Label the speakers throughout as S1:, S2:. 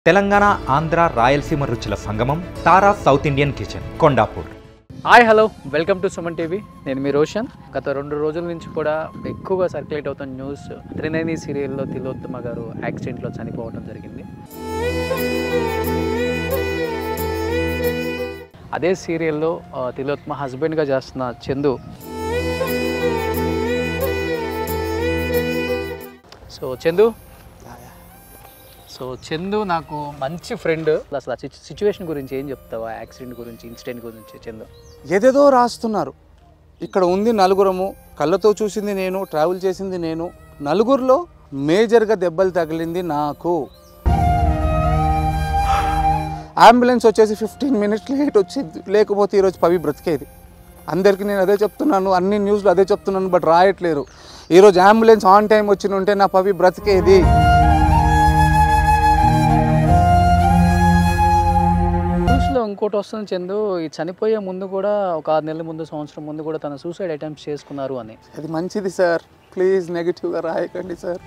S1: తెలంగాణ ఆంధ్ర రాయలసీమ రుచుల సంగమం Tara south Indian kitchen Kondapur
S2: hi hello welcome to Suman TV నేను మీ రోషన్ గత రెండు రోజుల నుంచి కూడా ఎక్కువగా సర్క్యులేట్ అవుతున్న న్యూస్ త్రినేని సీరియల్లో తిలోత్తమ గారు యాక్సిడెంట్లో చనిపోవడం జరిగింది అదే సీరియల్లో ఆ, తిలోత్తమ హస్బెండ్గా చేస్తున్న చందు సో చందు సో చందు నాకు మంచి ఫ్రెండ్ అసలు ఆ సిచ్యువేషన్ గురించి ఏం చెప్తావా యాక్సిడెంట్ గురించి ఇన్సిడెంట్ గురించి చందు
S3: ఏదేదో రాస్తున్నారు ఇక్కడ ఉంది నలుగురము కళ్ళతో చూసింది నేను ట్రావెల్ చేసింది నేను నలుగురిలో మేజర్గా దెబ్బలు తగిలింది నాకు అంబులెన్స్ వచ్చేసి ఫిఫ్టీన్ మినిట్స్ లేట్ వచ్చింది లేకపోతే ఈరోజు పవి బ్రతికేది అందరికీ నేను అదే చెప్తున్నాను అన్ని న్యూస్లో అదే చెప్తున్నాను బట్ రాయట్లేరు ఈరోజు అంబులెన్స్ ఆన్ టైం వచ్చి ఉంటే నా పవి బ్రతికేది
S2: న్యూస్లో ఇంకోటి వస్తుంది చందు ఈ చనిపోయే ముందు కూడా ఒక ఆరు నెలల ముందు సంవత్సరం ముందు కూడా తన సూసైడ్ అటెంప్ట్స్ చేసుకున్నారు అని
S3: అది మంచిది సార్ ప్లీజ్ నెగిటివ్గా రాయకండి సార్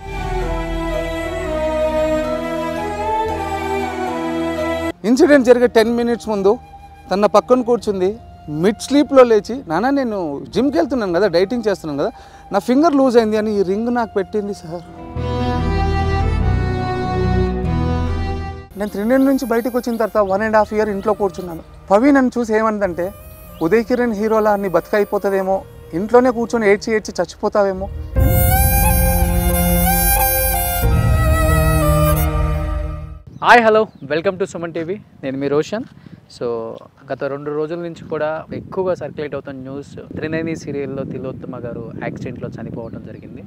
S3: ఇన్సిడెంట్ జరిగే టెన్ మినిట్స్ ముందు తన పక్కన కూర్చుంది మిడ్ స్లీప్లో లేచి నాన్న నేను జిమ్కి వెళ్తున్నాను కదా డైటింగ్ చేస్తున్నాను కదా నా ఫింగర్ లూజ్ అయింది అని ఈ రింగ్ నాకు పెట్టింది సార్ నేను త్రినేడు నుంచి బయటకు వచ్చిన తర్వాత వన్ అండ్ హాఫ్ ఇయర్ ఇంట్లో కూర్చున్నాను పవి నన్ను చూసి ఏమందంటే ఉదయ్ కిరణ్ హీరోలా నీ బతుకైపోతుందేమో ఇంట్లోనే కూర్చొని ఏడ్చి ఏడ్చి చచ్చిపోతావేమో
S2: hi hello welcome to Suman TV నేను మీ రోషన్ సో గత రెండు రోజుల నుంచి కూడా ఎక్కువగా సర్క్యులేట్ అవుతున్న న్యూస్ త్రినేని సీరియల్లో తిలోత్తమ గారు యాక్సిడెంట్లో చనిపోవడం జరిగింది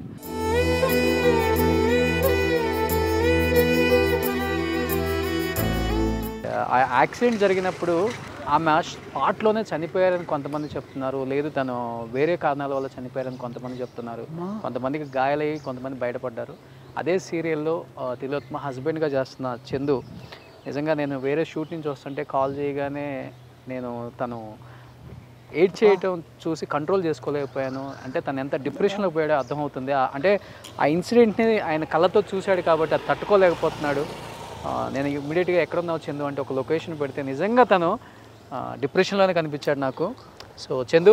S2: ఆ యాక్సిడెంట్ జరిగినప్పుడు ఆమె స్పాట్లోనే చనిపోయారని కొంతమంది చెప్తున్నారు లేదు తను వేరే కారణాల వల్ల చనిపోయారని కొంతమంది చెప్తున్నారు కొంతమందికి గాయాలయ్యి కొంతమంది బయటపడ్డారు అదే సీరియల్లో ఆ, తిలోత్తమ హస్బెండ్గా చేస్తున్న చందు నిజంగా నేను వేరే షూట్ నుంచి వస్తుంటే కాల్ చేయగానే నేను తను ఎయిట్ చేయటం చూసి కంట్రోల్ చేసుకోలేకపోయాను అంటే తను ఎంత డిప్రెషన్లో పోయాడో అర్థమవుతుంది ఆ- అంటే ఆ ఇన్సిడెంట్ని ఆయన కళ్ళతో చూశాడు కాబట్టి అది తట్టుకోలేకపోతున్నాడు ఆ, నేను ఇమ్మీడియట్గా ఎక్కడున్నావు చందు అంటే ఒక లొకేషన్ పెడితే నిజంగా తను ఆ, డిప్రెషన్లోనే కనిపించాడు నాకు సో చందు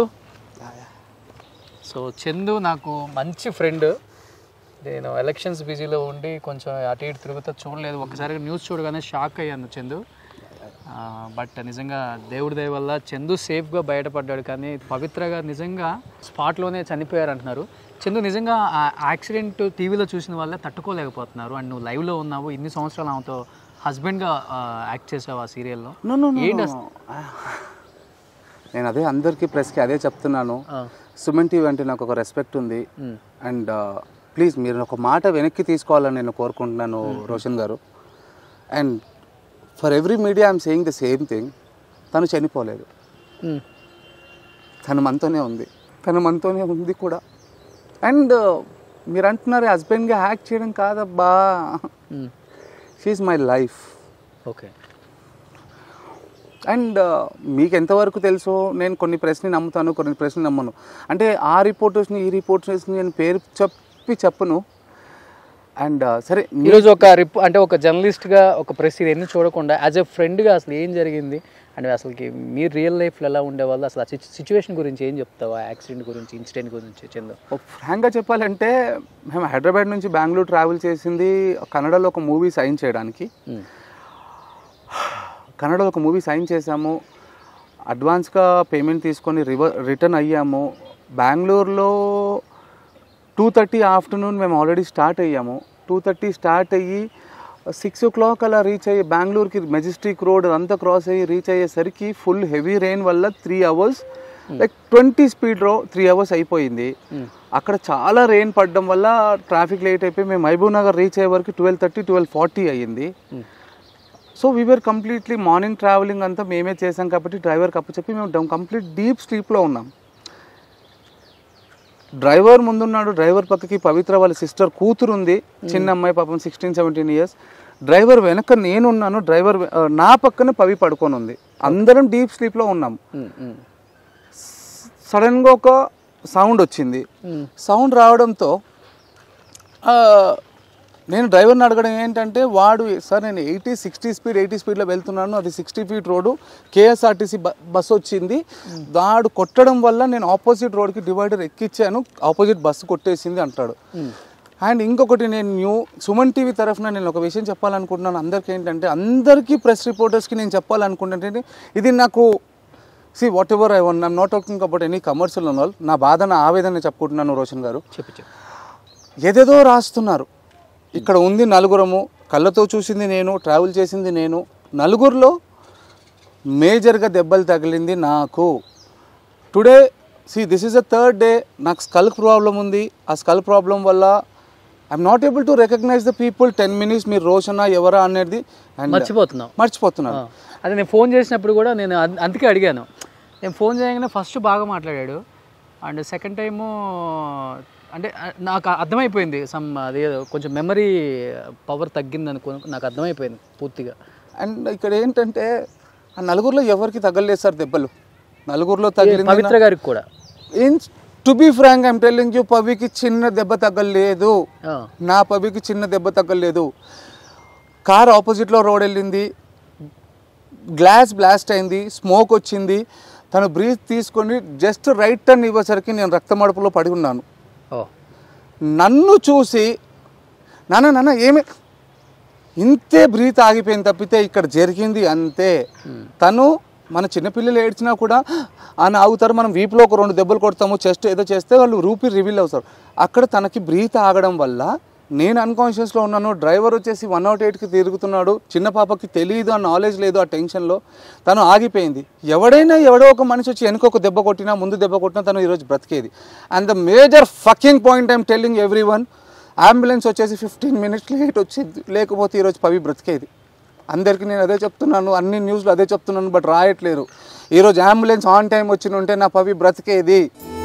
S2: సో చందు నాకు మంచి ఫ్రెండ్ నేను ఎలక్షన్స్ బిజీలో ఉండి కొంచెం అటు ఇటు తిరుగుతా చూడలేదు ఒకసారి న్యూస్ చూడగానే షాక్ అయ్యాను చందు బట్ నిజంగా దేవుడి దయ వల్ల చందు సేఫ్గా బయటపడ్డాడు కానీ పవిత్రగా నిజంగా స్పాట్లోనే చనిపోయారు అంటున్నారు చందు నిజంగా ఆ యాక్సిడెంట్ టీవీలో చూసిన వాళ్ళే తట్టుకోలేకపోతున్నారు అండ్ నువ్వు లైవ్లో ఉన్నావు ఇన్ని సంవత్సరాలు ఆమెతో హస్బెండ్గా యాక్ట్ చేసావు ఆ సీరియల్లో
S3: No, no, no,
S2: ఏంటి
S3: no,
S2: అసలు?
S3: no. నేను అదే అందరికీ ప్రెస్కి అదే చెప్తున్నాను
S2: ఆ,
S3: సుమన్ టీవీ అంటే నాకు ఒక రెస్పెక్ట్ ఉంది
S2: ఉమ్,
S3: అండ్ ప్లీజ్ మీరు ఒక మాట వెనక్కి తీసుకోవాలని నేను కోరుకుంటున్నాను Roshan garu and for every media I'm saying the same thing తను చనిపోలేదు
S2: ఉమ్,
S3: తను మనతోనే ఉంది తను మనతోనే ఉంది కూడా అండ్ మీరు అంటున్నారు హస్బెండ్గా హ్యాక్ చేయడం కాదబ్బా
S2: um,
S3: she's my life
S2: okay
S3: and మీకు ఎంతవరకు తెలుసో నేను కొన్ని ప్రెస్ని నమ్ముతాను కొన్ని ప్రెస్ని నమ్మను అంటే ఆ రిపోర్టర్స్ని ఈ రిపోర్టర్స్ని నేను పేరు చెప్పి చెప్పను అండ్ సరే మీ-
S2: ఈరోజు ఒక రిప్ అంటే ఒక జర్నలిస్ట్గా ఒక ప్రెస్ ఇవన్నీ చూడకుండా యాజ్ ఎ ఫ్రెండ్గా అసలు ఏం జరిగింది అంటే అసలుకి మీరు రియల్ లైఫ్లో ఎలా ఉండేవాళ్ళు అసలు ఆ సిచ్యువేషన్ గురించి ఏం చెప్తావా యాక్సిడెంట్ గురించి ఇన్సిడెంట్ గురించి చందు
S3: ఫ్రాంక్గా చెప్పాలంటే మేము హైదరాబాద్ నుంచి బెంగళూరు ట్రావెల్ చేసింది కన్నడలో ఒక మూవీ సైన్ చేయడానికి
S2: ఉమ్,
S3: కన్నడలో ఒక మూవీ సైన్ చేసాము అడ్వాన్స్గా పేమెంట్ తీసుకొని రివర్ రిటర్న్ అయ్యాము బెంగళూరులో టూ థర్టీ ఆఫ్టర్నూన్ మేము ఆల్రెడీ స్టార్ట్ అయ్యాము టూ థర్టీ స్టార్ట్ అయ్యి సిక్స్ ఓ క్లాక్ అలా రీచ్ అయ్యి బెంగళూరుకి మెజెస్టిక్ రోడ్ అంతా క్రాస్ అయ్యి రీచ్ అయ్యేసరికి ఫుల్ హెవీ రెయిన్ వల్ల three hours like twenty speed రో త్రీ అవర్స్ అయిపోయింది
S2: ఉమ్,
S3: అక్కడ చాలా రెయిన్ పడడం వల్ల ట్రాఫిక్ లేట్ అయిపోయి మేము మహబూబ్ నగర్ రీచ్ అయ్యే వరకు ట్వెల్వ్ థర్టీ ట్వెల్వ్ ఫార్టీ అయ్యింది
S2: um,
S3: so we are completely morning travelling అంతా మేమే చేసాం కాబట్టి డ్రైవర్కి అప్పచెప్పి మేము కంప్లీట్ డీప్ స్లీప్లో ఉన్నాం డ్రైవర్ ముందున్నాడు డ్రైవర్ పక్కకి పవిత్ర వాళ్ళ సిస్టర్ కూతురు ఉంది చిన్న అమ్మాయి పాపం సిక్స్టీన్ సెవెంటీన్ ఇయర్స్ డ్రైవర్ వెనక నేనున్నాను డ్రైవర్ వె- ఆ, నా పక్కన పవి పడుకొని ఉంది అందరం డీప్ స్లీప్లో ఉన్నాం
S2: ఉమ్, ఉమ్,
S3: సడన్గా ఒక సౌండ్ వచ్చింది
S2: ఉమ్,
S3: సౌండ్ రావడంతో ఆ, నేను డ్రైవర్ని అడగడం ఏంటంటే వాడు సార్ నేను ఎయిటీ సిక్స్టీ స్పీడ్ ఎయిటీ స్పీడ్లో వెళ్తున్నాను అది sixty feet road KSRTC bus వచ్చింది వాడు కొట్టడం వల్ల నేను ఆపోజిట్ రోడ్కి డివైడర్ ఎక్కిచ్చాను ఆపోజిట్ బస్సు కొట్టేసింది అంటాడు అండ్ ఇంకొకటి నేను న్యూ సుమన్ టీవీ తరఫున నేను ఒక విషయం చెప్పాలనుకుంటున్నాను అందరికీ ఏంటంటే అందరికీ ప్రెస్ రిపోర్టర్స్కి నేను చెప్పాలనుకుంటుంటే ఇది నాకు see whatever I want I'm not talking about any commercial all నా బాధ నా ఆవేదన చెప్పుకుంటున్నాను రోషన్ గారు
S2: చెప్పు చెప్పు
S3: ఏదేదో రాస్తున్నారు ఇక్కడ ఉంది నలుగురము కళ్ళతో చూసింది నేను ట్రావెల్ చేసింది నేను నలుగురిలో మేజర్గా దెబ్బలు తగిలింది నాకు today see this is a third day నాకు స్కల్ ప్రాబ్లం ఉంది ఆ స్కల్ ప్రాబ్లం వల్ల I'm not able to recognise the people ten minutes మీరు రోషనా ఎవరా అనేది అండ్
S2: మర్చిపోతున్నావు
S3: మర్చిపోతున్నాను
S2: ఆ. అదే నేను ఫోన్ చేసినప్పుడు కూడా నేను అన్- అందుకే అడిగాను నేను ఫోన్ చేయగానే ఫస్ట్ బాగా మాట్లాడాడు అండ్ సెకండ్ టైము అంటే ఆ, నాకు అర్థమైపోయింది సమ్ అది ఏదో కొంచెం మెమరీ పవర్ తగ్గింది అనుకో నాకు అర్థమైపోయింది పూర్తిగా
S3: అండ్ ఇక్కడ ఏంటంటే ఆ నలుగురిలో ఎవరికి తగలలేదు సార్ దెబ్బలు నలుగురిలో తగిలింది
S2: పవిత్ర గారికి కూడా
S3: in to be frank I'm telling you పవికి చిన్న దెబ్బ తగ్గలేదు
S2: ఆ.
S3: నా పవికి చిన్న దెబ్బ తగ్గలేదు కార్ ఆపోజిట్లో రోడ్ వెళ్ళింది గ్లాస్ బ్లాస్ట్ అయింది స్మోక్ వచ్చింది తను బ్రీత్ తీసుకొని జస్ట్ రైట్ టర్న్ ఇవ్వేసరికి నేను రక్తమడుపులో పడి ఉన్నాను
S2: ఓ
S3: నన్ను చూసి నాన్న నాన్న ఏమి ఇంతే బ్రీత్ ఆగిపోయింది తప్పితే ఇక్కడ జరిగింది అంతే తను మన చిన్నపిల్లలు ఏడ్చినా కూడా అని ఆగుతారు మనం వీపులో ఒక రెండు దెబ్బలు కొడతాము చెస్ట్ ఏదో చేస్తే వాళ్ళు రూపీ రివీల్ అవుతారు అక్కడ తనకి బ్రీత్ ఆగడం వల్ల నేను అన్కాన్షియస్లో ఉన్నాను డ్రైవర్ వచ్చేసి వన్ నాట్ ఎయిట్కి తిరుగుతున్నాడు చిన్న పాపకి తెలియదు ఆ నాలెడ్జ్ లేదు ఆ టెన్షన్లో తను ఆగిపోయింది ఎవడైనా ఎవడో ఒక మనిషి వచ్చి వెనుక ఒక దెబ్బ కొట్టినా ముందు దెబ్బ కొట్టినా తను ఈరోజు బ్రతికేది and the major fucking point I'm telling everyone ambulance వచ్చేసి ఫిఫ్టీన్ మినిట్స్ లేట్ వచ్చింది లేకపోతే ఈరోజు పవి బ్రతికేది అందరికీ నేను అదే చెప్తున్నాను అన్ని న్యూస్లో అదే చెప్తున్నాను బట్ రాయట్లేరు ఈరోజు అంబులెన్స్ ఆన్ టైం వచ్చి ఉంటే నా పవి బ్రతికేది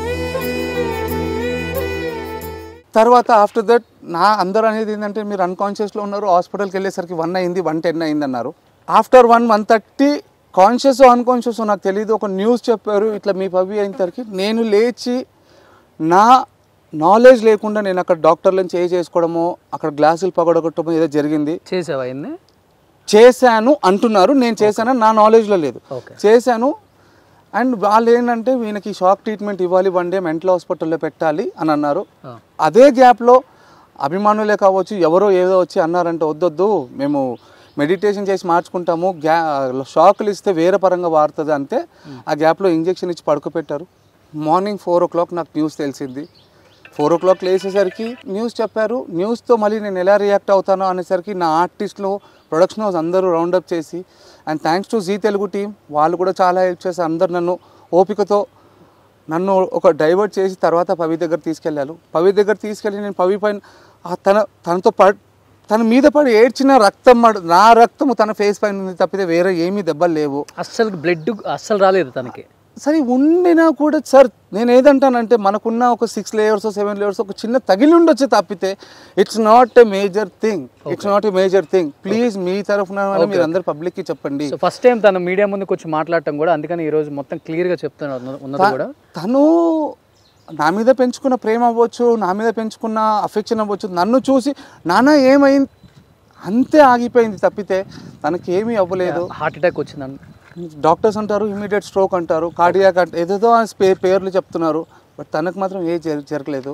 S3: తర్వాత ఆఫ్టర్ దట్ నా అందరూ అనేది ఏంటంటే మీరు అన్కాన్షియస్లో ఉన్నారు హాస్పిటల్కి వెళ్ళేసరికి వన్ అయింది వన్ టెన్ అయింది అన్నారు after one one thirty conscious unconscious నాకు తెలియదు ఒక న్యూస్ చెప్పారు ఇట్లా మీ పవి అయిన తరకి నేను లేచి నా నాలెడ్జ్ లేకుండా నేను అక్కడ డాక్టర్లను చేయి చేసుకోవడమో అక్కడ గ్లాసులు పగడగొట్టడమో ఏదో జరిగింది
S2: చేసావా అయింది
S3: చేశాను అంటున్నారు నేను చేశానని నా నాలెడ్జ్లో లేదు
S2: ఓకే
S3: చేశాను అండ్ వాళ్ళు ఏంటంటే వీళ్ళకి షాక్ ట్రీట్మెంట్ ఇవ్వాలి వన్ డే మెంటల్ హాస్పిటల్లో పెట్టాలి అని అన్నారు
S2: ఆ.
S3: అదే గ్యాప్లో అభిమానులే కావచ్చు ఎవరో ఏదో వచ్చి అన్నారంటే వద్దొద్దు మేము మెడిటేషన్ చేసి మార్చుకుంటాము గ్యా షాకులు ఇస్తే వేరే పరంగా వాడుతుంది అంతే ఆ గ్యాప్లో ఇంజెక్షన్ ఇచ్చి పడుకోపెట్టారు మార్నింగ్ ఫోర్ ఓ క్లాక్ నాకు న్యూస్ తెలిసింది ఫోర్ ఓ క్లాక్ లేచేసరికి న్యూస్ చెప్పారు న్యూస్తో మళ్ళీ నేను ఎలా రియాక్ట్ అవుతానో అనేసరికి నా ఆర్టిస్ట్లో ప్రొడక్షన్ హౌస్ అందరూ రౌండప్ చేసి and thanks to Zee Telugu team వాళ్ళు కూడా చాలా హెల్ప్ చేసి అందరు నన్ను ఓపికతో నన్ను ఒక డైవర్ట్ చేసి తర్వాత పవి దగ్గర తీసుకెళ్ళారు పవి దగ్గర తీసుకెళ్ళి నేను పవి పైన ఆ తన తనతో పడ్ తన మీద పడి ఏడ్చిన రక్తం మడు- నా రక్తము తన ఫేస్ పైన ఉంది తప్పితే వేరే ఏమీ దెబ్బలు లేవు
S2: అస్సలు బ్లడ్ అస్సలు రాలేదు తనకి
S3: సరే ఉండినా కూడా సార్ నేను ఏదంటానంటే మనకున్న ఒక సిక్స్ లేయర్స్ సెవెన్ లేయర్స్ ఒక చిన్న తగిలి ఉండొచ్చు తప్పితే it's not a major thing it's not a major thing please మీ తరఫున మీరు అందరు పబ్లిక్కి చెప్పండి
S2: సో ఫస్ట్ టైం తను మీడియా ముందుకు వచ్చి మాట్లాడటం కూడా అందుకని ఈ రోజు మొత్తం క్లియర్ గా చెప్తున్నారు ఉన్న- ఉన్నది కూడా
S3: తను నా మీద పెంచుకున్న ప్రేమ అవ్వచ్చు నా మీద పెంచుకున్న అఫెక్షన్ అవ్వచ్చు నన్ను చూసి నాన్న ఏమైంది అంతే ఆగిపోయింది తప్పితే తనకి ఏమీ అవ్వలేదు
S2: హార్ట్ అటాక్ వచ్చిందని
S3: డాక్టర్స్ అంటారు ఇమీడియట్ స్ట్రోక్ అంటారు కార్డియాక్ అంటే ఏదేదో ఆ పే- పేర్లు చెప్తున్నారు బట్ తనకు మాత్రం ఏ జర జరగలేదు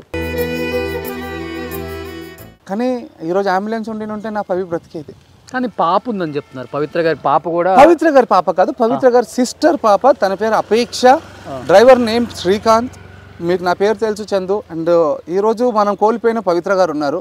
S3: కానీ ఈరోజు అంబులెన్స్ ఉండి ఉంటే నా పవి బ్రతికేది
S2: కానీ పాప ఉందని చెప్తున్నారు పవిత్ర గారి పాప కూడా
S3: పవిత్ర గారి పాప కాదు పవిత్ర గారి సిస్టర్ పాప తన పేరు అపేక్ష డ్రైవర్ నేమ్ శ్రీకాంత్ మీకు నా పేరు తెలుసు చందు అండ్ ఈరోజు మనం కోల్పోయిన పవిత్ర గారు ఉన్నారు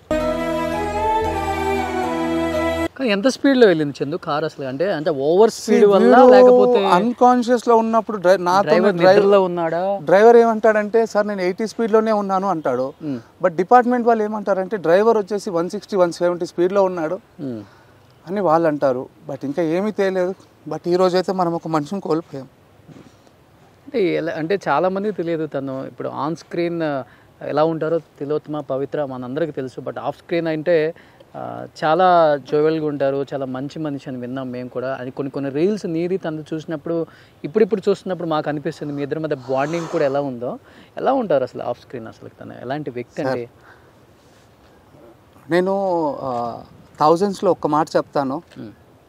S2: కానీ ఎంత స్పీడ్ లో వెళ్ళింది చందు కార్ అసలు అంటే అంటే ఓవర్ స్పీడ్ వల్ల లేకపోతే
S3: అన్కాన్షియస్ లో ఉన్నప్పుడు డ్రై- నాతో
S2: డ్రైవర్ నిద్రలో ఉన్నాడా
S3: డ్రైవర్ ఏమంటాడంటే సార్ నేను ఎయిటీ స్పీడ్లోనే ఉన్నాను అంటాడు
S2: మ్.
S3: బట్ డిపార్ట్మెంట్ వాళ్ళు ఏమంటారంటే డ్రైవర్ వచ్చేసి వన్ సిక్స్టీ వన్ సెవెంటీ స్పీడ్లో ఉన్నాడు
S2: ఉమ్.
S3: అని వాళ్ళు అంటారు బట్ ఇంకా ఏమీ తెలియదు బట్ ఈ రోజు అయితే మనం ఒక మనిషిని కోల్పోయాం
S2: అంటే ఎలా అంటే చాలా మందికి తెలియదు తను ఇప్పుడు ఆన్ స్క్రీన్ ఎలా ఉంటారో తిలోత్తమ పవిత్ర మనందరికీ తెలుసు బట్ ఆఫ్ స్క్రీన్ అంటే ఆ, చాలా జోవెల్గా ఉంటారు చాలా మంచి మనిషి అని విన్నాం మేము కూడా అది కొన్ని కొన్ని రీల్స్ నీది తను చూసినప్పుడు ఇప్పుడిప్పుడు చూస్తున్నప్పుడు మాకు అనిపిస్తుంది మీ ఇద్దరి మధ్య బాండింగ్ కూడా ఎలా ఉందో ఎలా ఉంటారు అసలు ఆఫ్ స్క్రీన్ అసలు తను ఎలాంటి వ్యక్తి అండి
S3: నేను థౌజండ్స్లో ఒక్క మాట చెప్తాను
S2: మ్మ్.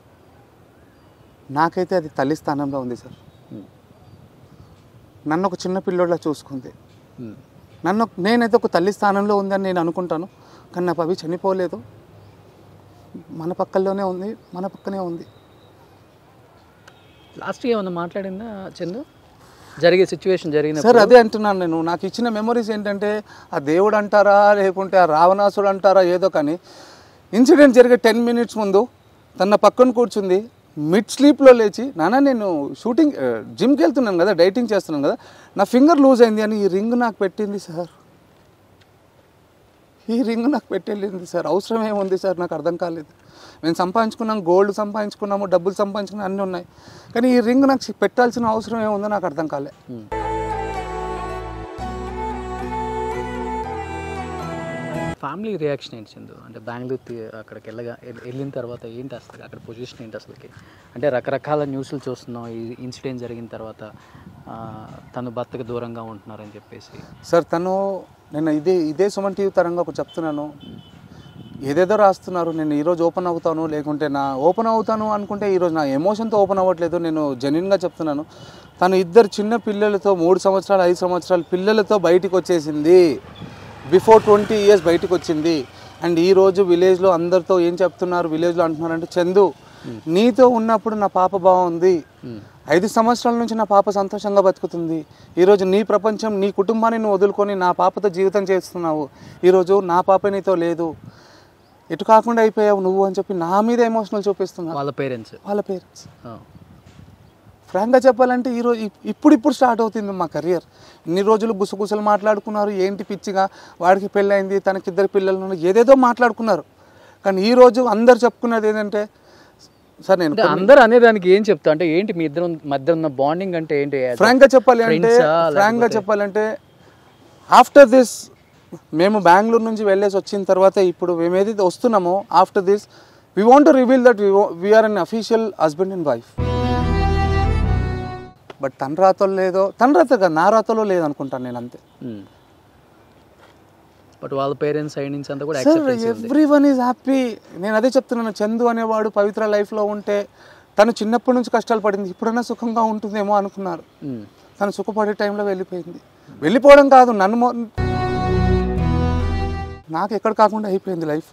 S3: నాకైతే అది తల్లి స్థానంలో ఉంది సార్
S2: మ్మ్.
S3: నన్ను ఒక చిన్న పిల్లోడ్లా చూసుకుంది
S2: మ్మ్.
S3: నన్ను ఒక- నేనైతే ఒక తల్లి స్థానంలో ఉందని నేను అనుకుంటాను కానీ నా పవి చనిపోలేదు మన పక్కల్లోనే ఉంది మన పక్కనే ఉంది
S2: లాస్ట్ ఏమన్నా మాట్లాడిందా చందు జరిగే సిచ్యువేషన్ జరిగిన
S3: సార్ అదే అంటున్నాను నేను నాకు ఇచ్చిన మెమరీస్ ఏంటంటే ఆ దేవుడు అంటారా లేకుంటే ఆ రావణాసుడు అంటారా ఏదో కానీ ఇన్సిడెంట్ జరిగే టెన్ మినిట్స్ ముందు తన పక్కన కూర్చుంది మిడ్ స్లీప్లో లేచి నాన్న నేను షూటింగ్ ఆ, జిమ్కి వెళ్తున్నాను కదా డైటింగ్ చేస్తున్నాను కదా నా ఫింగర్ లూజ్ అయింది అని ఈ రింగ్ నాకు పెట్టింది సార్ ఈ రింగ్ నాకు పెట్టెళ్ళింది సార్ అవసరం ఏముంది సార్ నాకు అర్థం కాలేదు మేము సంపాదించుకున్నాం గోల్డ్ సంపాదించుకున్నాము డబ్బులు సంపాదించుకున్నాం అన్నీ ఉన్నాయి కానీ ఈ రింగ్ నాకు పెట్టాల్సిన అవసరం ఏముందో నాకు అర్థం కాలే
S2: ఫ్యామిలీ రియాక్షన్ ఏంటి చందు అంటే బెంగళూరు తి- అక్కడికి వెళ్ళగా వెళ్- వెళ్ళిన తర్వాత ఏంటి అసలు అక్కడ పొజిషన్ ఏంటి అసలుకి అంటే రకరకాల న్యూస్లు చూస్తున్నాం ఈ ఇన్సిడెంట్ జరిగిన తర్వాత ఆ, తను భర్తకు దూరంగా ఉంటున్నారని చెప్పేసి
S3: సార్ తను నేను ఇదే ఇదే సుమన్ టీవీ తరంగా ఒక చెప్తున్నాను ఏదేదో రాస్తున్నారు నేను ఈరోజు ఓపెన్ అవుతాను లేకుంటే నా ఓపెన్ అవుతాను అనుకుంటే ఈరోజు నా ఎమోషన్తో ఓపెన్ అవ్వట్లేదు నేను జెన్యున్గా చెప్తున్నాను తను ఇద్దరు చిన్న పిల్లలతో మూడు సంవత్సరాలు ఐదు సంవత్సరాల పిల్లలతో బయటికి వచ్చేసింది బిఫోర్ ట్వంటీ ఇయర్స్ బయటికి వచ్చింది అండ్ ఈ రోజు విలేజ్లో అందరితో ఏం చెప్తున్నారు విలేజ్లో అంటున్నారంటే చందు నీతో ఉన్నప్పుడు నా పాప బాగుంది ఐదు సంవత్సరాల నుంచి నా పాప సంతోషంగా బతుకుతుంది ఈరోజు నీ ప్రపంచం నీ కుటుంబాన్ని నువ్వు వదులుకొని నా పాపతో జీవితం చేస్తున్నావు ఈరోజు నా పాప నీతో లేదు ఎటు కాకుండా అయిపోయావు నువ్వు అని చెప్పి నా మీద ఎమోషనల్ చూపిస్తున్నా
S2: వాళ్ళ పేరెంట్స్
S3: వాళ్ళ పేరెంట్స్ ఫ్రాంక్గా చెప్పాలంటే ఈరోజు ఇప్పుడు ఇప్పుడు స్టార్ట్ అవుతుంది మా కెరియర్ ఇన్ని రోజులు గుసగుసలు మాట్లాడుకున్నారు ఏంటి పిచ్చిగా వాడికి పెళ్ళైంది తనకి ఇద్దరు పిల్లలు ఉన్నారు, ఏదేదో మాట్లాడుకున్నారు కానీ ఈ రోజు అందరు చెప్పుకున్నది ఏంటంటే సార్ నేను
S2: అంటే అందరు అనేదానికి ఏం చెప్తా అంటే ఏంటి మీ ఇద్దరు మధ్య ఉన్న బాండింగ్ అంటే ఏంటి
S3: ఫ్రాంక్ గా చెప్పాలి అంటే
S2: Friends ఆ,
S3: ఫ్రాంక్ గా చెప్పాలంటే ఆఫ్టర్ దిస్ మేము బెంగళూరు నుంచి వెళ్ళేసి వచ్చిన తర్వాత ఇప్పుడు మేము ఏదైతే వస్తున్నామో after this we want reveal that we are unofficial husband and wife but తన రాతలో లేదో తన రాత కాదు నా రాతలో లేదనుకుంటాను నేను అంతే
S2: బట్ వాళ్ళ పేరెంట్స్ సైడ్ నుంచి అంతా కూడా
S3: సార్
S2: యాక్సెప్టెన్స్ ఉంది
S3: ఎవ్రీ వన్ ఈజ్ హ్యాపీ నేను అదే చెప్తున్నాను చందు అనేవాడు పవిత్ర లైఫ్లో ఉంటే తను చిన్నప్పటి నుంచి కష్టాలు పడింది ఇప్పుడైనా సుఖంగా ఉంటుందేమో అనుకున్నారు
S2: మ్మ్.
S3: తను సుఖపడే టైంలో వెళ్ళిపోయింది వెళ్ళిపోవడం కాదు నన్ను మొ- నాకు ఎక్కడ కాకుండా అయిపోయింది లైఫ్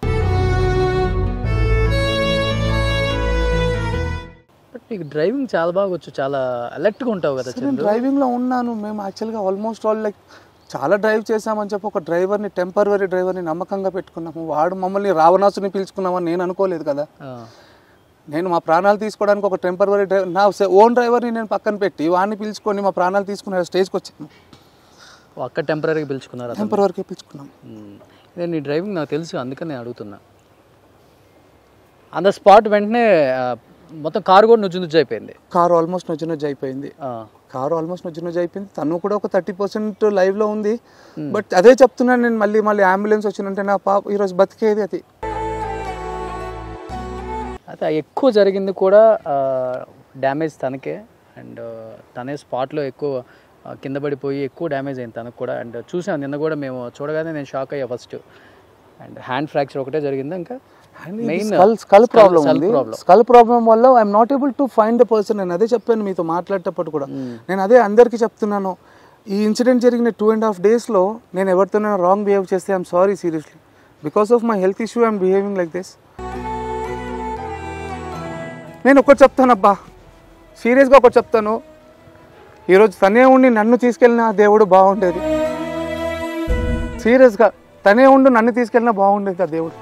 S2: బట్ నీకు డ్రైవింగ్ చాలా బాగా వచ్చు చాలా అలర్ట్గా ఉంటావు కదా
S3: నేను
S2: చంద్రు
S3: డ్రైవింగ్లో ఉన్నాను మేము యాక్చువల్గా ఆల్మోస్ట్ ఆల్ లైక్ చాలా డ్రైవ్ చేసామని చెప్పి ఒక డ్రైవర్ని టెంపరవరీ డ్రైవర్ని నమ్మకంగా పెట్టుకున్నాము వాడు మమ్మల్ని రావణాసుని పిలుచుకున్నామని నేను అనుకోలేదు కదా
S2: ఆ.
S3: నేను మా ప్రాణాలు తీసుకోవడానికి ఒక టెంపరవరీ డ్రైవర్ నా ఓన్ డ్రైవర్ని నేను పక్కన పెట్టి వాడిని పిలుచుకొని మా ప్రాణాలు తీసుకునే స్టేజ్కి వచ్చాను
S2: అక్క టెంపరీగా పిలుచుకున్నారు అతను
S3: టెంపరవరీకే పిలుచుకున్నాం
S2: మ్మ్. నేను నీ డ్రైవింగ్ నాకు తెలుసు అందుకని నేను అడుగుతున్నా ఆన్ ద స్పాట్ వెంటనే ఆ, మొత్తం కారు కూడా నుజ్జు నుజ్జు అయిపోయింది
S3: కారు ఆల్మోస్ట్ నొజ్జు నొజ్జు అయిపోయింది
S2: ఆ.
S3: కారు ఆల్మోస్ట్ నొజ్జు నొజ్జు అయిపోయింది తను కూడా ఒక థర్టీ పర్సెంట్ లైవ్లో ఉంది బట్ అదే చెప్తున్నాను నేను మళ్ళీ మళ్ళీ అంబులెన్స్ వచ్చిందంటే నా పాప ఈరోజు బతికేది అది
S2: అయితే ఆ ఎక్కువ జరిగింది కూడా డ్యామేజ్ తనకే అండ్ తనే స్పాట్లో ఎక్కువ ఆ, కింద పడిపోయి ఎక్కువ డ్యామేజ్ అయింది తనకు కూడా అండ్ చూసాను నిన్న కూడా మేము చూడగానే నేను షాక్ అయ్యా ఫస్ట్ అండ్ హ్యాండ్ ఫ్రాక్చర్ ఒకటే జరిగింది ఇంకా మెయిన్
S3: స్కల్ స్కల్ ప్రాబ్లం ఉంది స్కల్ ప్రాబ్లం వల్ల I'm not able to find the person నేను అదే చెప్పాను మీతో మాట్లాడేటప్పుడు కూడా నేను అదే అందరికీ చెప్తున్నాను ఈ ఇన్సిడెంట్ జరిగిన టూ అండ్ హాఫ్ డేస్లో నేను ఎవరితోనైనా రాంగ్ బిహేవ్ చేస్తే I'm sorry seriously because of my health issue I'm behaving like this నేను ఒకటి చెప్తానబ్బా సీరియస్గా ఒకటి చెప్తాను ఈరోజు తనే ఉండి నన్ను తీసుకెళ్ళిన ఆ దేవుడు బాగుండేది సీరియస్గా తనే ఉండి నన్ను తీసుకెళ్ళినా బాగుండేది ఆ దేవుడు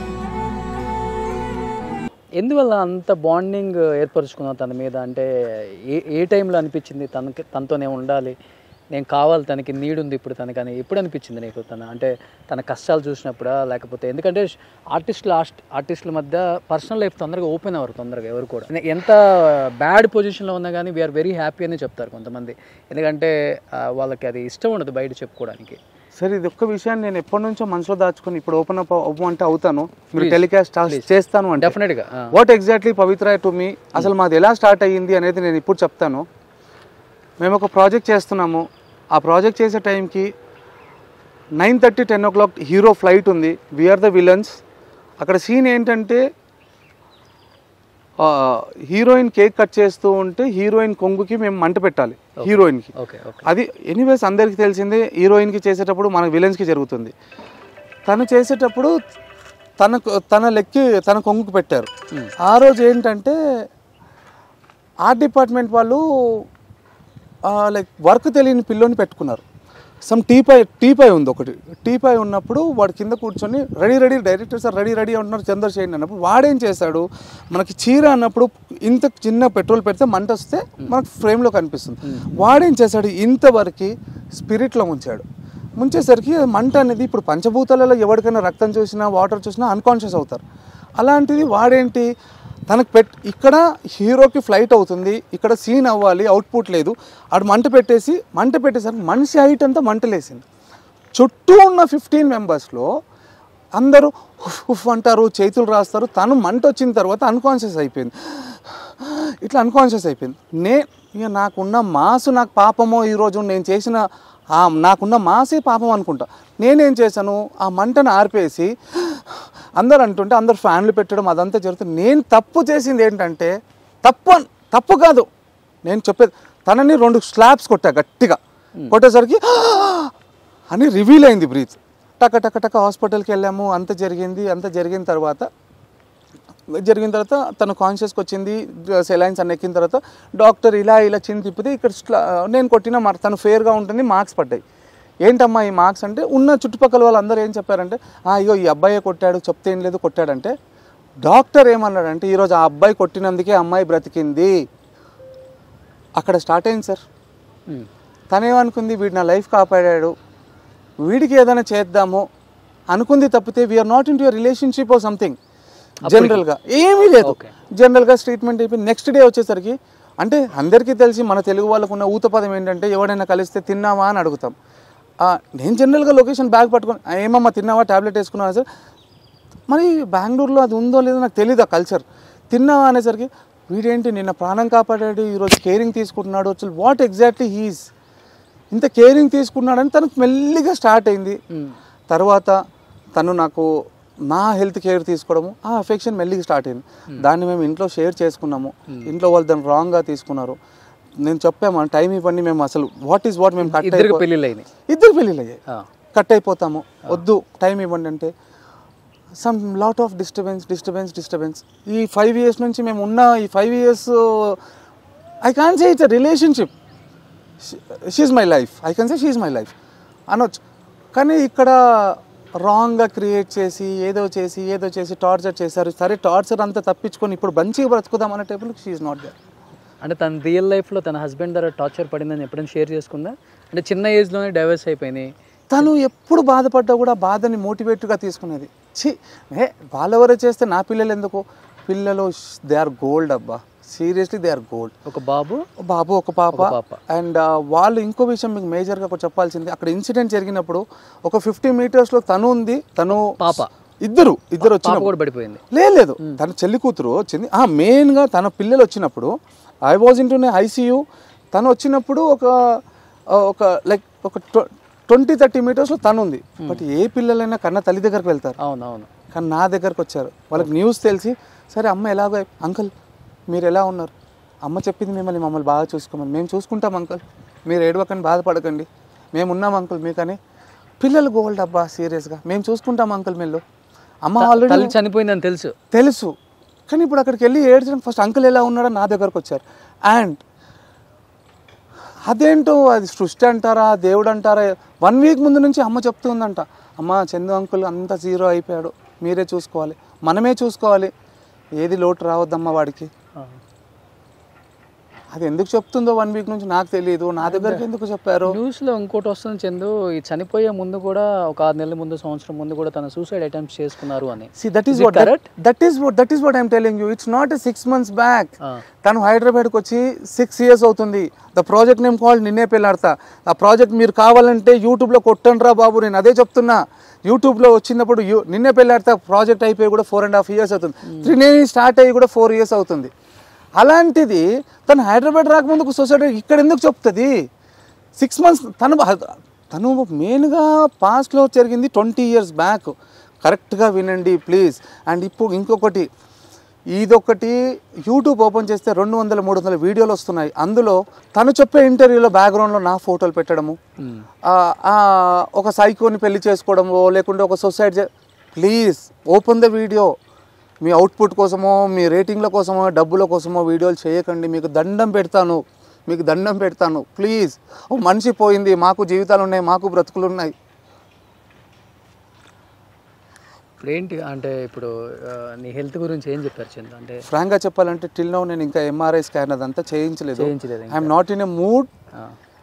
S2: ఎందువల్ల అంత బాండింగ్ ఏర్పరచుకున్నావు తన మీద అంటే ఏ ఏ టైంలో అనిపించింది తనకి తనతోనే ఉండాలి నేను కావాలి తనకి నీడ్ ఉంది ఇప్పుడు తనకని ఎప్పుడు అనిపించింది నీకు తన అంటే తన కష్టాలు చూసినప్పుడా లేకపోతే ఎందుకంటే ఆర్టిస్టులు ఆర్టిస్టుల మధ్య పర్సనల్ లైఫ్ తొందరగా ఓపెన్ అవ్వరు తొందరగా ఎవరు కూడా ఎంత బ్యాడ్ పొజిషన్లో ఉన్నా కానీ వీఆర్ వెరీ హ్యాపీ అని చెప్తారు కొంతమంది ఎందుకంటే ఆ, వాళ్ళకి అది ఇష్టం ఉండదు బయట చెప్పుకోవడానికి
S3: సరే ఇది ఒక్క విషయాన్ని నేను ఎప్పటి నుంచో మనసులో దాచుకుని ఇప్పుడు ఓపెన్ అప్ అవ్వమంటే అవుతాను మీరు టెలికాస్ట్ చేస్తాను అంటే
S2: డెఫినెట్గా
S3: what exactly Pavitra to me అసలు మాది ఎలా స్టార్ట్ అయ్యింది అనేది నేను ఇప్పుడు చెప్తాను మేము ఒక ప్రాజెక్ట్ చేస్తున్నాము ఆ ప్రాజెక్ట్ చేసే టైంకి nine thirty ten o'clock hero flight ఉంది వీఆర్ ద విలన్స్ అక్కడ సీన్ ఏంటంటే ఆ, హీరోయిన్ కేక్ కట్ చేస్తూ ఉంటే హీరోయిన్ కొంగుకి మేము మంట పెట్టాలి హీరోయిన్కి
S2: ఓకే ఓకే
S3: అది ఎనీవేస్ అందరికీ తెలిసిందే హీరోయిన్కి చేసేటప్పుడు మన విలన్స్కి జరుగుతుంది తను చేసేటప్పుడు తనకు తన లెక్కి తన కొంగుకు పెట్టారు ఆ రోజు ఏంటంటే ఆర్ట్ డిపార్ట్మెంట్ వాళ్ళు లైక్ వర్క్ తెలియని పిల్లోని పెట్టుకున్నారు సమ్ టీపై టీపై ఉంది ఒకటి టీపై ఉన్నప్పుడు వాడు కింద కూర్చొని ready ready director sir ready ready అంటున్నారు చంద్ర చేయండి అన్నప్పుడు వాడేం చేశాడు మనకి చీర అన్నప్పుడు ఇంత చిన్న పెట్రోల్ పెడితే మంట వస్తే మనకు ఫ్రేమ్లో కనిపిస్తుంది వాడేం చేశాడు ఇంతవరకు స్పిరిట్లో ఉంచాడు ముంచేసరికి అది మంట అనేది ఇప్పుడు పంచభూతాలలో ఎవరికైనా రక్తం చూసినా వాటర్ చూసినా అన్కాన్షియస్ అవుతారు అలాంటిది వాడేంటి తనకు పెట్ ఇక్కడ హీరోకి ఫ్లైట్ అవుతుంది ఇక్కడ సీన్ అవ్వాలి అవుట్పుట్ లేదు ఆడు మంట పెట్టేసి మంట పెట్టేసరికి మనిషి హైట్ అంతా మంటలేసింది చుట్టూ ఉన్న ఫిఫ్టీన్ మెంబర్స్లో అందరూ ఉఫ్ ఉఫ్ అంటారు చేతులు రాస్తారు తను మంట వచ్చిన తర్వాత అన్కాన్షియస్ అయిపోయింది ఇట్లా అన్కాన్షియస్ అయిపోయింది నే ఇక నాకున్న మాసు నాకు పాపమో ఈరోజు నేను చేసిన ఆ నాకున్న మాసే పాపం అనుకుంటా నేనేం చేశాను ఆ మంటను ఆర్పేసి అందరు అంటుంటే అందరు ఫ్యాన్లు పెట్టడం అదంతా జరుగుతుంది నేను తప్పు చేసింది ఏంటంటే తప్పు అన్- తప్పు కాదు నేను చెప్పేది తనని రెండు స్లాబ్స్ కొట్టా గట్టిగా కొట్టేసరికి అని రివీల్ అయింది బ్రీత్ టక టక టక హాస్పిటల్కి వెళ్ళాము అంత జరిగింది అంత జరిగిన తర్వాత జరిగిన తర్వాత తను కాన్షియస్కి వచ్చింది సెలైన్స్ అన్ని ఎక్కిన తర్వాత డాక్టర్ ఇలా ఇలా చిన్న తిప్పితే ఇక్కడ స్లా- నేను కొట్టిన మార్క్ తను ఫేర్గా ఉంటుంది మార్క్స్ పడ్డాయి ఏంటమ్మా ఈ మార్క్స్ అంటే ఉన్న చుట్టుపక్కల వాళ్ళందరూ ఏం చెప్పారంటే "ఆ, అయ్యో ఈ అబ్బాయే కొట్టాడు చెప్తే ఏం లేదు కొట్టాడంటే డాక్టర్ ఏమన్నాడంటే ఈరోజు ఆ అబ్బాయి కొట్టినందుకే అమ్మాయి బ్రతికింది అక్కడ స్టార్ట్ అయింది సార్ తనేమనుకుంది వీడు నా లైఫ్ కాపాడాడు వీడికి ఏదైనా చేద్దాము అనుకుంది తప్పితే we are not in your relationship or something జనరల్గా ఏమీ లేదు
S2: Okay.
S3: జనరల్గా ట్రీట్మెంట్ అయిపోయి నెక్స్ట్ డే వచ్చేసరికి అంటే అందరికీ తెలిసి మన తెలుగు వాళ్ళకు ఉన్న ఊత పదం ఏంటంటే ఎవడైనా కలిస్తే తిన్నావా అని అడుగుతాం ఆ, నేను జనరల్గా లొకేషన్ బ్యాగ్ పట్టుకొని "ఆ, ఏమమ్మా తిన్నావా ట్యాబ్లెట్ వేసుకున్నావా సార్ మరి బెంగళూరులో అది ఉందో లేదో నాకు తెలియదు ఆ కల్చర్ తిన్నావా అనేసరికి వీడేంటి నిన్న ప్రాణం కాపాడాడు ఈరోజు కేరింగ్ తీసుకుంటున్నాడు అసలు వాట్ ఎగ్జాక్ట్లీ హీస్ ఇంత కేరింగ్ తీసుకున్నాడని తనకు మెల్లిగా స్టార్ట్ అయింది తర్వాత తను నాకు నా హెల్త్ కేర్ తీసుకోవడము ఆ అఫెక్షన్ మెల్లిగా స్టార్ట్ అయింది దాన్ని మేము ఇంట్లో షేర్ చేసుకున్నాము ఇంట్లో వాళ్ళు దాన్ని రాంగ్గా తీసుకున్నారు నేను చెప్పాము టైం ఇవ్వండి మేము అసలు వాట్ ఈస్ వాట్ మేము కట్
S2: ఇద్దరికి పెళ్ళిళ్ళు అయినాయి
S3: ఇద్దరు పెళ్ళిళ్ళు అయ్యాయి
S2: ఆ.
S3: కట్ అయిపోతాము వద్దు టైం ఇవ్వండి అంటే some lot of disturbance disturbance disturbance ఈ ఫైవ్ ఇయర్స్ నుంచి మేము ఉన్న ఈ five years I can say it's a relationship she's my life I can say she's my life అనొచ్చు కానీ ఇక్కడ రాంగ్గా క్రియేట్ చేసి ఏదో చేసి ఏదో చేసి టార్చర్ చేశారు సరే టార్చర్ అంతా తప్పించుకొని ఇప్పుడు మంచిగా బ్రతుకుదాం అనే టైపులో షీఈ్ నాట్ దేర్
S2: అంటే తన రియల్ లైఫ్లో తన హస్బెండ్ ద్వారా టార్చర్ పడిందని ఎప్పుడైనా షేర్ చేసుకుందా అంటే చిన్న ఏజ్లోనే డైవర్స్ అయిపోయినాయి
S3: తను ఎప్పుడు బాధపడ్డా కూడా ఆ బాధని మోటివేట్గా తీసుకునేది ఛీ ఏ వాళ్ళెవరో చేస్తే నా పిల్లలు ఎందుకు పిల్లలు దే ఆర్ గోల్డ్ అబ్బా సీరియస్లీ దే ఆర్ గోల్డ్
S2: ఒక బాబు
S3: బాబు ఒక పాప
S2: ఒక పాప.
S3: అండ్ వాళ్ళు ఇంకో విషయం మీకు మేజర్గా ఒకటి చెప్పాల్సింది అక్కడ ఇన్సిడెంట్ జరిగినప్పుడు ఒక ఫిఫ్టీ మీటర్స్లో తను ఉంది తను
S2: పాప.
S3: ఇద్దరు ఇద్దరు
S2: పాప
S3: వచ్చినప్పుడు
S2: కూడా పడిపోయింది
S3: లేదు లేదు తన చెల్లి కూతురు వచ్చింది ఆ మెయిన్గా తన పిల్లలు వచ్చినప్పుడు ఐ వాజ్ ఇన్ టునే ఐసీయూ తను వచ్చినప్పుడు ఒక ఒక లైక్ ఒక ట్వంటీ థర్టీ మీటర్స్లో తను ఉంది బట్ ఏ పిల్లలైనా కన్నా తల్లి దగ్గరకు వెళ్తారు
S2: అవును అవును
S3: కానీ నా దగ్గరకు వచ్చారు వాళ్ళకి న్యూస్ తెలిసి సరే అమ్మ ఎలాగో అంకుల్ మీరు ఎలా ఉన్నారు అమ్మ చెప్పింది మిమ్మల్ని మమ్మల్ని బాగా చూసుకోమని మేము చూసుకుంటాం అంకుల్ మీరు ఏడవకండి బాధపడకండి మేము ఉన్నాం అంకుల్ మీకని పిల్లలు గోల్డ్ అబ్బా సీరియస్గా మేము చూసుకుంటాం అంకుల్ మీరు అమ్మ ఆల్రెడీ
S2: తల్లి చనిపోయిందని తెలుసు
S3: తెలుసు కానీ ఇప్పుడు అక్కడికి వెళ్ళి ఏడ్చడం ఫస్ట్ అంకుల్ ఎలా ఉన్నాడో నా దగ్గరకు వచ్చారు అండ్ అదేంటో అది సృష్టి అంటారా దేవుడు అంటారా వన్ వీక్ ముందు నుంచి అమ్మ చెప్తూ ఉందంట అమ్మ చందు అంకుల్ అంత జీరో అయిపోయాడు మీరే చూసుకోవాలి మనమే చూసుకోవాలి ఏది లోటు రావద్దమ్మా వాడికి అది ఎందుకు చెప్తుందో వన్ వీక్ నుంచి నాకు తెలియదు నా దగ్గరికి ఎందుకు చెప్పారు
S2: న్యూస్ లో ఇంకోటి వస్తుంది చందు ఈ చనిపోయే ముందు కూడా ఒక ఆరు నెలల ముందు సంవత్సరం ముందు కూడా తన సూసైడ్ అటెంప్ట్స్ చేసుకున్నారు అని
S3: See, that is
S2: Is it
S3: what that,
S2: correct?
S3: that is what that is what I'm telling you. It's not a six months back.
S2: Ah.
S3: తను హైదరాబాద్కి వచ్చి సిక్స్ ఇయర్స్ అవుతుంది the project name called Ninne Pelladatha ఆ project మీరు కావాలంటే యూట్యూబ్లో కొట్టండి రా బాబు నేను అదే చెప్తున్నా యూట్యూబ్లో వచ్చినప్పుడు యూ నిన్నే పెళ్ళాడతా ప్రాజెక్ట్ అయిపోయి కూడా ఫోర్ అండ్ హాఫ్ ఇయర్స్ అవుతుంది త్రినేని స్టార్ట్ అయ్యి కూడా ఫోర్ ఇయర్స్ అవుతుంది అలాంటిది తను హైదరాబాద్ రాకముందుకు సొసైటీ ఇక్కడ ఎందుకు చెప్తుంది సిక్స్ మంత్స్ తను తను మెయిన్గా పాస్ట్లో జరిగింది ట్వంటీ ఇయర్స్ బ్యాక్ కరెక్ట్గా వినండి ప్లీజ్ అండ్ ఇప్పుడు ఇంకొకటి ఇదొకటి యూట్యూబ్ ఓపెన్ చేస్తే రెండు వందల మూడు వందల వీడియోలు వస్తున్నాయి అందులో తను చెప్పే ఇంటర్వ్యూలో బ్యాక్గ్రౌండ్లో నా ఫోటోలు పెట్టడము ఆ, ఆ, ఒక సైకోని పెళ్లి చేసుకోవడమో లేకుంటే ఒక society please open the video మీ అవుట్పుట్ కోసమో మీ రేటింగ్ల కోసమో డబ్బుల కోసమో వీడియోలు చేయకండి మీకు దండం పెడతాను మీకు దండం పెడతాను ప్లీజ్ ఓ మనిషి పోయింది మాకు జీవితాలు ఉన్నాయి మాకు బ్రతుకులు ఉన్నాయి
S2: ఇప్పుడు ఏంటి అంటే ఇప్పుడు ఆ, నీ హెల్త్ గురించి ఏం చెప్పారు చందు అంటే
S3: ఫ్రాంక్గా చెప్పాలంటే టిల్ నో నేను ఇంకా ఎంఆర్ఐ స్కాన్ అదంతా చేయించలేదు
S2: చేయించలేదు ఇంకా.
S3: I'm not in a mood
S2: ఆ,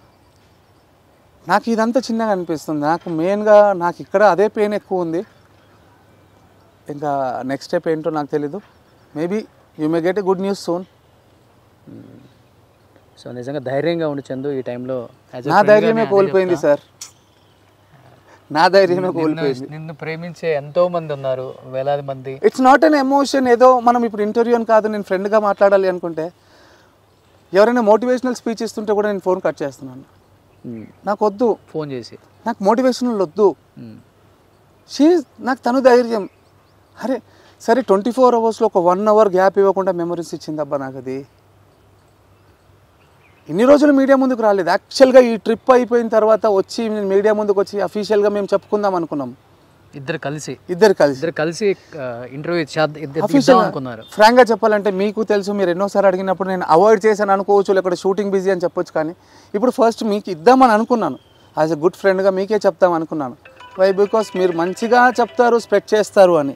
S3: నాకు ఇదంతా చిన్నగా అనిపిస్తుంది నాకు మెయిన్గా నాకు ఇక్కడ అదే పెయిన్ ఎక్కువ ఉంది ఇంకా నెక్స్ట్ స్టెప్ ఏంటో నాకు తెలీదు maybe you may get a good news soon
S2: so నిజంగా ధైర్యంగా ఉండి చందు ఈ టైంలో as a
S3: నా
S2: friend గా
S3: ధైర్యమే
S2: నేను అదే
S3: కోల్పోయింది
S2: చెప్తా.
S3: సార్ నా ధైర్యమే
S2: నిన్ను-
S3: కోల్పోయింది
S2: నిన్ను ప్రేమించే ఎంతో మంది ఉన్నారు వేలాది మంది
S3: ఇట్స్ నాట్ అన్ ఎమోషన్ ఏదో మనం ఇప్పుడు ఇంటర్వ్యూ అని కాదు నేను ఫ్రెండ్గా మాట్లాడాలి అనుకుంటే ఎవరైనా మోటివేషనల్ స్పీచ్ ఇస్తుంటే కూడా నేను ఫోన్ కట్ చేస్తున్నాను నాకు వద్దు
S2: ఫోన్ చేసి
S3: నాకు మోటివేషనల్ వద్దు
S2: ఉమ్,
S3: షీ నాకు తను ధైర్యం అరే సరే ట్వంటీ ఫోర్ అవర్స్లో ఒక వన్ అవర్ గ్యాప్ ఇవ్వకుండా మెమరీస్ ఇచ్చిందబ్బా నాకు అది ఇన్ని రోజులు మీడియా ముందుకు రాలేదు యాక్చువల్గా ఈ ట్రిప్ అయిపోయిన తర్వాత వచ్చి నేను మీడియా ముందుకు వచ్చి అఫీషియల్గా మేము చెప్పుకుందాం అనుకున్నాం
S2: ఇద్దరు కలిసి
S3: ఇద్దరు కలిసి
S2: ఇద్దరు కలిసి ఇంటర్వ్యూ ఇద్దాం
S3: అఫీషియల్
S2: అనుకున్నారు
S3: ఫ్రాంక్గా చెప్పాలంటే మీకు తెలుసు మీరు ఎన్నోసార్లు అడిగినప్పుడు నేను అవాయిడ్ చేశాను అనుకోవచ్చు లేకపోతే షూటింగ్ బిజీ అని చెప్పొచ్చు కానీ ఇప్పుడు ఫస్ట్ మీకు ఇద్దామని అనుకున్నాను యాజ్ ఎ గుడ్ ఫ్రెండ్గా మీకే చెప్తాం అనుకున్నాను వై బికాస్ మీరు మంచిగా చెప్తారు స్ప్రెడ్ చేస్తారు అని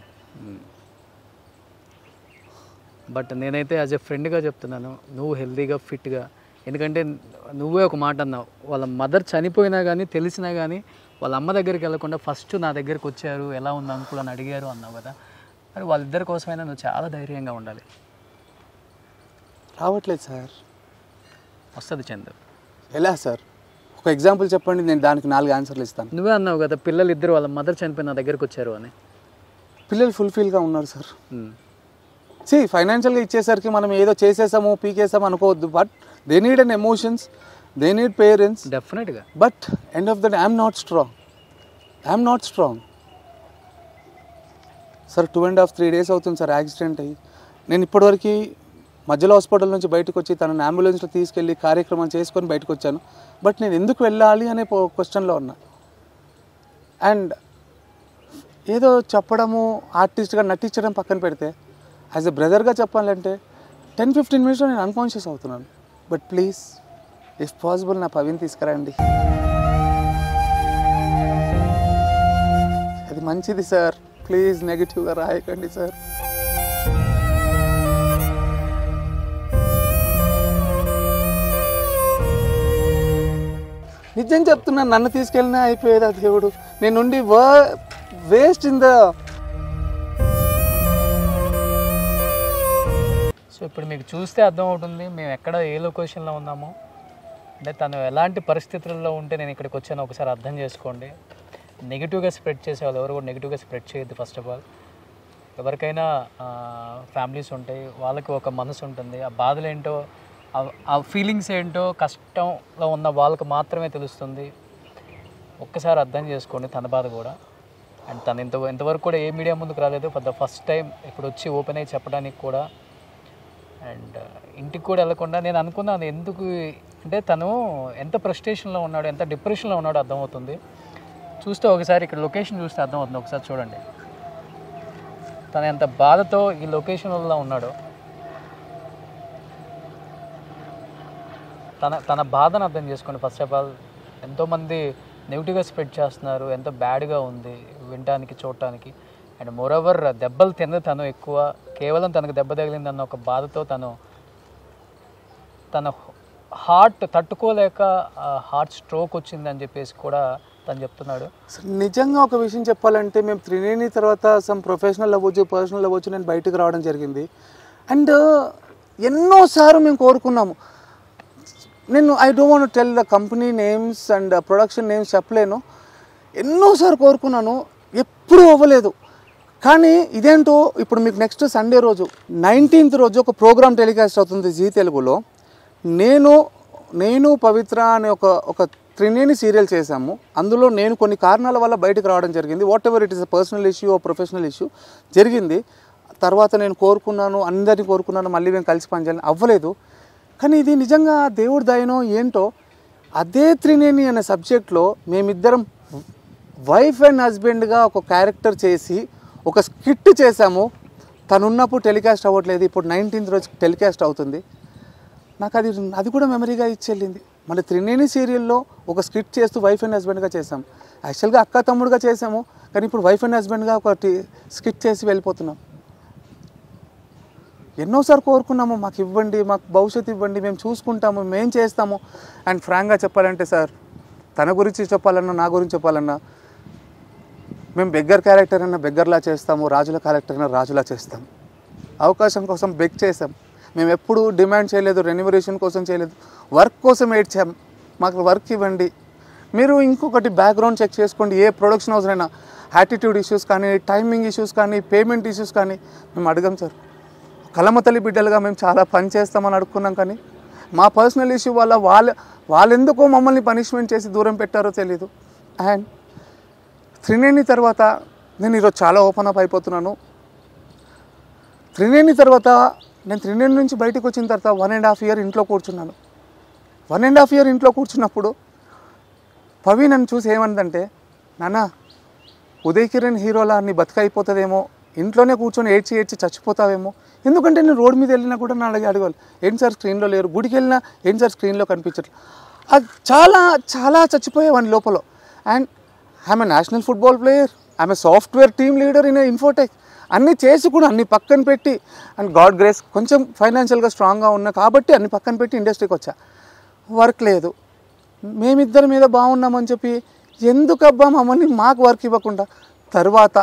S2: బట్ నేనైతే యాజ్ ఎ ఫ్రెండ్గా చెప్తున్నాను నువ్వు హెల్తీగా ఫిట్గా ఎందుకంటే నువ్వే ఒక మాట అన్నావు వాళ్ళ మదర్ చనిపోయినా కానీ తెలిసినా కానీ వాళ్ళ అమ్మ దగ్గరికి వెళ్ళకుండా ఫస్ట్ నా దగ్గరికి వచ్చారు ఎలా ఉంది అంకుల్ అని అడిగారు అన్నావు కదా మరి వాళ్ళిద్దరి కోసమైనా నువ్వు చాలా ధైర్యంగా ఉండాలి
S3: రావట్లేదు సార్
S2: వస్తుంది చందు
S3: ఎలా సార్ ఒక ఎగ్జాంపుల్ చెప్పండి నేను దానికి నాలుగు ఆన్సర్లు ఇస్తాను
S2: నువ్వే అన్నావు కదా పిల్లలు ఇద్దరు వాళ్ళ మదర్ చనిపోయి నా దగ్గరికి వచ్చారు అని
S3: పిల్లలు ఫుల్ఫిల్గా ఉన్నారు సార్
S2: ఉమ్.
S3: సి ఫైనాన్షియల్గా ఇచ్చేసరికి మనం ఏదో చేసేసాము పీకేసాము అనుకోవద్దు but they need an emotions they need parents
S2: డెఫినెట్గా
S3: but end of the day I'm not strong I'm not strong sir two and half three days అవుతుంది సార్ యాక్సిడెంట్ అయ్యి నేను ఇప్పటివరకు మధ్యలో హాస్పిటల్ నుంచి బయటకు వచ్చి తనని అంబులెన్స్లో తీసుకెళ్ళి కార్యక్రమం చేసుకొని బయటకు వచ్చాను బట్ నేను ఎందుకు వెళ్ళాలి అనే క్వశ్చన్లో ఉన్నా అండ్ ఏదో చెప్పడము ఆర్టిస్ట్గా నటించడం పక్కన పెడితే యాజ్ ఎ బ్రదర్గా చెప్పాలంటే టెన్ ఫిఫ్టీన్ మినిట్స్లో నేను అన్కాన్షియస్ అవుతున్నాను బట్ ప్లీజ్ ఇఫ్ పాసిబుల్ నా పవిని తీసుకురండి అది మంచిది సార్ ప్లీజ్ నెగిటివ్గా రాయకండి సార్ నిజం చెప్తున్నాను నన్ను తీసుకెళ్ళినా అయిపోయేది ఆ దేవుడు నేను నుండి వేస్ట్ ఇన్ ద
S2: సో ఇప్పుడు మీకు చూస్తే అర్థం అవుతుంది మేము ఎక్కడ ఏ లొకేషన్లో ఉన్నామో అంటే తను ఎలాంటి పరిస్థితుల్లో ఉంటే నేను ఇక్కడికి వచ్చానో ఒకసారి అర్థం చేసుకోండి నెగిటివ్గా స్ప్రెడ్ చేసేవాళ్ళు ఎవరు కూడా నెగిటివ్గా స్ప్రెడ్ చేయొద్దు ఫస్ట్ ఆఫ్ ఆల్ ఎవరికైనా ఫ్యామిలీస్ ఉంటాయి వాళ్ళకి ఒక మనసు ఉంటుంది ఆ బాధలు ఏంటో ఆ- ఆ ఫీలింగ్స్ ఏంటో కష్టంలో ఉన్న వాళ్ళకి మాత్రమే తెలుస్తుంది ఒక్కసారి అర్థం చేసుకోండి తన బాధ కూడా అండ్ తను ఇంత ఇంతవరకు కూడా ఏ మీడియా ముందుకు రాలేదు ఫర్ ద ఫస్ట్ టైం ఇప్పుడు వచ్చి ఓపెన్ అయ్యి చెప్పడానికి కూడా అండ్ ఇంటికి కూడా వెళ్ళకుండా నేను అనుకున్నాను ఎందుకు అంటే తను ఎంత ఫ్రస్ట్రేషన్లో ఉన్నాడు ఎంత డిప్రెషన్లో ఉన్నాడో అర్థమవుతుంది చూస్తే ఒకసారి ఇక్కడ లొకేషన్ చూస్తే అర్థమవుతుంది ఒకసారి చూడండి తను ఎంత బాధతో ఈ లొకేషన్లో ఉన్నాడో తన తన బాధను అర్థం చేసుకోండి ఫస్ట్ ఆఫ్ ఆల్ ఎంతోమంది నెగిటివ్గా స్ప్రెడ్ చేస్తున్నారు ఎంతో బ్యాడ్గా ఉంది వినటానికి చూడటానికి అండ్ మోరోవర్ దెబ్బలు తిన్న తను ఎక్కువ కేవలం తనకు దెబ్బ తగిలిందన్న ఒక బాధతో తను తన హార్ట్ తట్టుకోలేక హార్ట్ స్ట్రోక్ వచ్చిందని చెప్పేసి కూడా తను చెప్తున్నాడు
S3: అసలు నిజంగా ఒక విషయం చెప్పాలంటే మేము త్రినేని తర్వాత సమ్ ప్రొఫెషనల్ అవ్వచ్చు పర్సనల్ అవ్వచ్చు నేను బయటకు రావడం జరిగింది అండ్ ఎన్నోసార్లు మేము కోరుకున్నాము నేను I don't want tell the company names and production names చెప్పలేను ఎన్నోసార్లు కోరుకున్నాను ఎప్పుడూ అవ్వలేదు కానీ ఇదేంటో ఇప్పుడు మీకు నెక్స్ట్ సండే రోజు నైన్టీన్త్ రోజు ఒక ప్రోగ్రామ్ టెలికాస్ట్ అవుతుంది జీ తెలుగులో నేను నేను పవిత్ర అనే ఒక ఒక త్రినేని సీరియల్ చేశాము అందులో నేను కొన్ని కారణాల వల్ల బయటకు రావడం జరిగింది whatever it is a personal issue or professional issue జరిగింది తర్వాత నేను కోరుకున్నాను అందరినీ కోరుకున్నాను మళ్ళీ మేము కలిసి పనిచేయాలని అవ్వలేదు కానీ ఇది నిజంగా దేవుడి దయనో ఏంటో అదే త్రినేని అనే సబ్జెక్ట్లో మేమిద్దరం వైఫ్ అండ్ హస్బెండ్గా ఒక క్యారెక్టర్ చేసి ఒక స్కిట్ చేశాము తను ఉన్నప్పుడు టెలికాస్ట్ అవ్వట్లేదు ఇప్పుడు నైన్టీన్త్ రోజు టెలికాస్ట్ అవుతుంది నాకు అది అది కూడా మెమరీగా ఇచ్చెళ్ళింది మళ్ళీ త్రినేని సీరియల్లో ఒక స్కిట్ చేస్తూ వైఫ్ అండ్ హస్బెండ్గా చేసాం యాక్చువల్గా అక్క తమ్ముడుగా చేసాము కానీ ఇప్పుడు వైఫ్ అండ్ హస్బెండ్గా ఒకటి స్కిట్ చేసి వెళ్ళిపోతున్నాం ఎన్నోసార్లు కోరుకున్నాము మాకు ఇవ్వండి మాకు భవిష్యత్తు ఇవ్వండి మేము చూసుకుంటాము మేము చేస్తాము అండ్ ఫ్రాంక్గా చెప్పాలంటే సార్ తన గురించి చెప్పాలన్నా నా గురించి చెప్పాలన్నా మేము బెగ్గర్ క్యారెక్టర్ అయినా బెగ్గర్లా చేస్తాము రాజుల క్యారెక్టర్ అయినా రాజులా చేస్తాము అవకాశం కోసం బెగ్ చేసాం మేము ఎప్పుడు డిమాండ్ చేయలేదు రెన్యువరేషన్ కోసం చేయలేదు వర్క్ కోసం ఏడ్చాం మాకు వర్క్ ఇవ్వండి మీరు ఇంకొకటి బ్యాక్గ్రౌండ్ చెక్ చేసుకోండి ఏ ప్రొడక్షన్ హౌస్ అయినా యాటిట్యూడ్ ఇష్యూస్ కానీ టైమింగ్ ఇష్యూస్ కానీ పేమెంట్ ఇష్యూస్ కానీ మేము అడగం సార్ కలమతల్లి బిడ్డలుగా మేము చాలా పని చేస్తామని అడుక్కున్నాం కానీ మా పర్సనల్ ఇష్యూ వల్ల వాళ్ళ వాళ్ళెందుకో మమ్మల్ని పనిష్మెంట్ చేసి దూరం పెట్టారో తెలీదు అండ్ త్రినేని తర్వాత నేను ఈరోజు చాలా ఓపెన్ అప్ అయిపోతున్నాను త్రినేని తర్వాత నేను త్రినేని నుంచి బయటకు వచ్చిన తర్వాత వన్ అండ్ హాఫ్ ఇయర్ ఇంట్లో కూర్చున్నాను వన్ అండ్ హాఫ్ ఇయర్ ఇంట్లో కూర్చున్నప్పుడు పవి నన్ను చూసి ఏమందంటే నాన్న ఉదయ్ కిరణ్ హీరోలా నీ బతుకైపోతుందేమో ఇంట్లోనే కూర్చొని ఏడ్చి ఏడ్చి చచ్చిపోతావేమో ఎందుకంటే నేను రోడ్ మీద వెళ్ళినా కూడా నా అడిగి అడగాలి ఏంటి సార్ స్క్రీన్లో లేరు గుడికి వెళ్ళినా ఏంటి సార్ స్క్రీన్లో కనిపించట్లేదు అది చాలా చాలా చచ్చిపోయేవాడిని లోపల and I'm national football player I'm software team leader in Infotech అన్నీ చేసి కూడా అన్ని పక్కన పెట్టి అండ్ గాడ్ గ్రేస్ కొంచెం ఫైనాన్షియల్గా స్ట్రాంగ్గా ఉన్నా కాబట్టి అన్ని పక్కన పెట్టి ఇండస్ట్రీకి వచ్చా వర్క్ లేదు మేమిద్దరి మీద బాగున్నామని చెప్పి ఎందుకబ్బా మమ్మల్ని మాకు వర్క్ ఇవ్వకుండా తర్వాత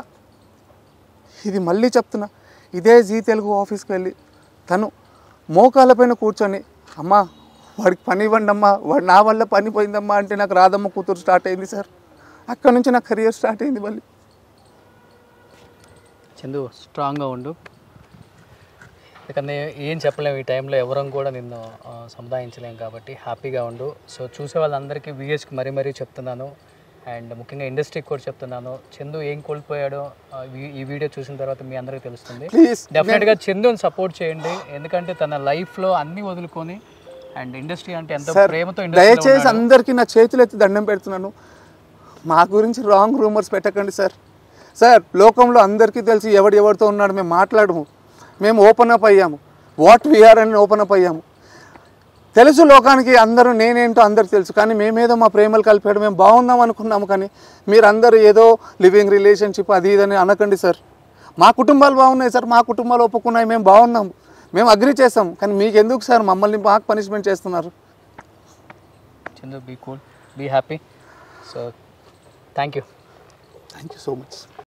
S3: ఇది మళ్ళీ చెప్తున్నా ఇదే జీ తెలుగు ఆఫీస్కి వెళ్ళి తను మోకాళ్ళపైన కూర్చొని అమ్మా వాడికి పని ఇవ్వండి అమ్మా వాడు నా వల్ల పని పోయిందమ్మా అంటే నాకు రాధమ్మ కూతురు స్టార్ట్ అయింది సార్ అక్కడ నుంచి నా కెరియర్ స్టార్ట్ అయింది మళ్ళీ
S2: చందు స్ట్రాంగ్గా ఉండు ఎందుకంటే ఏం చెప్పలేము ఈ టైంలో ఎవరం కూడా నిన్ను ఆ, సముదాయించలేం కాబట్టి హ్యాపీగా ఉండు సో చూసే వాళ్ళందరికీ విఎస్కి మరీ మరీ చెప్తున్నాను అండ్ ముఖ్యంగా ఇండస్ట్రీకి కూడా చెప్తున్నాను చందు ఏం కోల్పోయాడో ఆ, ఈ- ఈ వీడియో చూసిన తర్వాత మీ అందరికీ తెలుస్తుంది
S3: ప్లీజ్
S2: డెఫినెట్గా చందుని సపోర్ట్ చేయండి ఎందుకంటే తన లైఫ్లో అన్నీ వదులుకొని అండ్ ఇండస్ట్రీ అంటే ఎంతో
S3: సార్
S2: ప్రేమతో
S3: దయచేసి
S2: ఇండస్ట్రీ
S3: అందరికీ నా చేతులు ఎత్తి దండం పెడుతున్నాను మా గురించి రాంగ్ రూమర్స్ పెట్టకండి సార్ సార్ లోకంలో అందరికీ తెలిసి ఎవడు ఎవరితో ఉన్నాడు మేము మాట్లాడము మేము ఓపెన్ అప్ అయ్యాము వాట్ వీఆర్ అని ఓపెన్ అప్ అయ్యాము తెలుసు లోకానికి అందరూ నేనేంటో అందరికి తెలుసు కానీ మేమేదో మా ప్రేమలు కలిపాడు మేము బాగుందాం అనుకున్నాము కానీ మీరందరూ ఏదో లివింగ్ రిలేషన్షిప్ అది ఇదని అనకండి సార్ మా కుటుంబాలు బాగున్నాయి సార్ మా కుటుంబాలు ఒప్పుకున్నాయి మేము బాగున్నాము మేము అగ్రి చేస్తాం కానీ మీకు ఎందుకు సార్ మమ్మల్ని మాకు పనిష్మెంట్ చేస్తున్నారు
S2: Chandu be cool be happy so thank you
S3: thank you so much